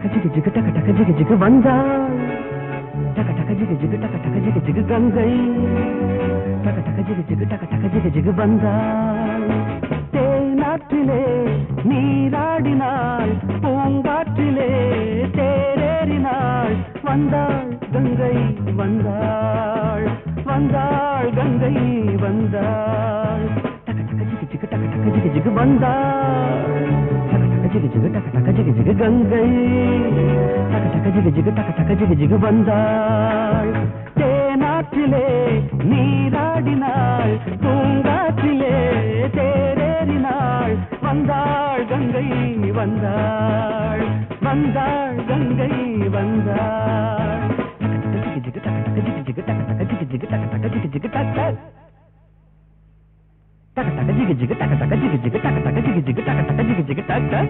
டக ஜிகு ஜிகு டக டக ஜிகு ஜிகு வந்தாள் டக டக ஜிகு ஜிகு டக டக ஜிகு ஜிகு கங்கை டக டக ஜிகு ஜிகு டக டக ஜிகு ஜிகு வந்தாள் தேனாற்றிலே நீராடினாள் பூங்காற்றிலே தேரேறினாள் வந்தாள் கங்கை வந்தாள் வந்தாள் கங்கை வந்தாள் டக டக ஜிகு ஜிகு டக டக ஜிகு ஜிகு வந்தாள் டக டக ஜிகு ஜிகு டக டக ஜிகு ஜிகு கங்கை டக டக ஜிகு ஜிகு டக டக ஜிகு ஜிகு வந்தாள் தேனாற்றிலே நீராடினாள் பூங்காற்றிலே தேரேறினாள் வந்தாள் கங்கை வந்தாள் வந்தாள் கங்கை வந்தாள் டக டக ஜிகு ஜிகு டக டக ஜிகு ஜிகு டக டக ஜிகு ஜிகு டக டக ஜிகு ஜிகு டக டக டக டக ஜிகு ஜிகு டக டக ஜிகு ஜிகு டக டக ஜிகு ஜிகு டக டக ஜிகு ஜிகு டக டக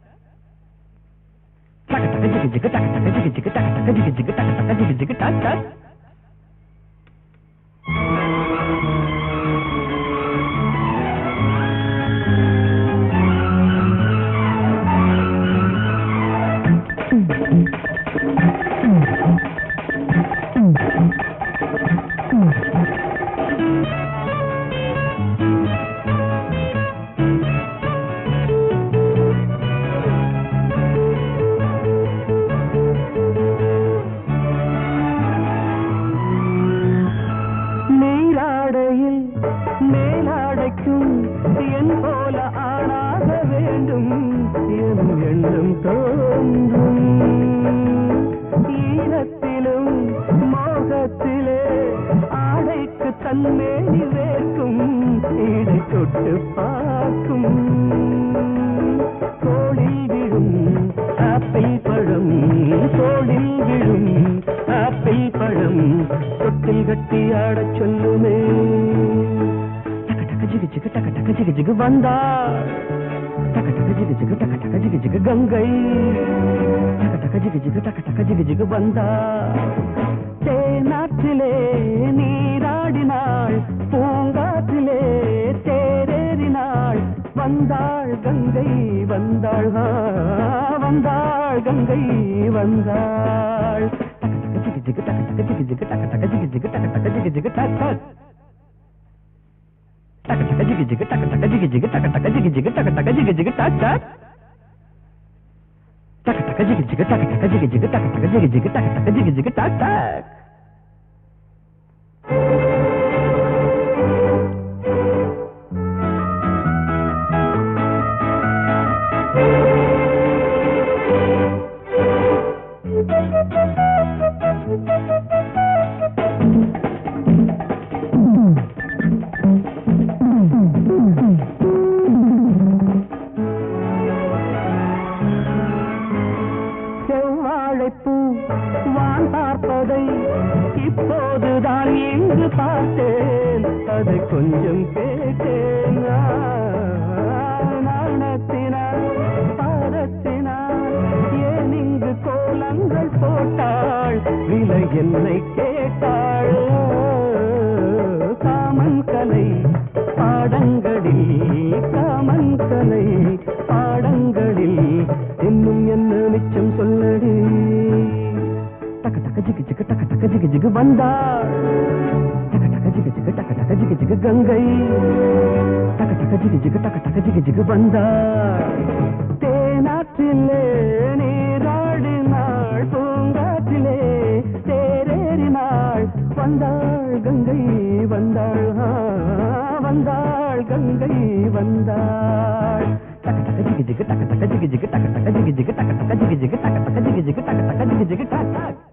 டக டக ஜிகு ஜிகு டக டக ஜிகு ஜிகு டக டக ஜிகு ஜிகு டக டக ஜிகு ஜிகு டக டக நீராடையில் மேலாடைக்கும் என் போல ஆளாக வேண்டும் என் எண்ணம் தோன்றும் ஈரத்திலும் மோகத்திலே ஆடைக்கு தன்மேனி வேர்க்கும் ஈடை தொட்டு பார்க்கும் தோளில் விழும் ஆப்பிள் பழம் தோளில் விழும் ஆப்பிள் பழம் தொட்டில் கட்டி ஆடச் சொல்லுமே டக டக ஜிகு ஜிகு டக டக ஜிகு ஜிகு வந்தா டக டக ஜிகு ஜிகு டக டக ஜிகு ஜிகு கங்கை டக டக ஜிகு ஜிகு டக டக ஜிகு ஜிகு வந்தா தேனாற்றிலே நீராடினாள் பூங்காற்றிலே தேரேறினாள் வந்தாள் கங்கை வந்தாள் ஆ, வந்தாள் கங்கை வந்தாள் டக டக ஜிகு ஜிகு டக டக ஜிகு ஜிகு டக டக ஜிகு ஜிகு டக டக ஜிகு ஜிகு டக டக டக டக ஜிகு ஜிகு டக டக ஜிகு ஜிகு டக டக ஜிகு ஜிகு டக டக ஜிகு ஜிகு டக டக டக டக ஜிகு ஜிகு டக டக ஜிகு ஜிகு டக டக ஜிகு ஜிகு டக டக ஜிகு ஜிகு டக டக செவ்வாழைப்பூ வான் பார்ப்பதை இப்போதுதான் இங்கு பார்த்தேன் அதை கொஞ்சம் கேட்டேன் நாணத்தினால் பாரத்தினால் ஏன் இங்கு கோலங்கள் போட்டாள் விலை என்னை கேட்டாள் காமன் கலை பாடங்களில் காமன் கலை பாடங்களில் இன்னும் என்ன மிச்சம் சொல்லடி டக டக ஜிகு ஜிகு டக டக ஜிகு ஜிகு வந்தாள் டக டக ஜிகு ஜிகு டக டக ஜிகு ஜிகு கங்கை டக டக ஜிகு ஜிகு டக டக ஜிகு ஜிகு வந்தாள் தேனாற்றிலே நீராடினாள் பூங்காற்றிலே தேரேறினாள் வந்தாள் கங்கை வந்தாள் ஆ, வந்தாள் கங்கை வந்தாள் டக டக ஜிகு ஜிகு டக டக ஜிகு ஜிகு டக டக ஜிகு ஜிகு டக டக ஜிகு ஜிகு டக டக ஜிகு ஜிகு டக டக ஜிகு ஜிகு டக டக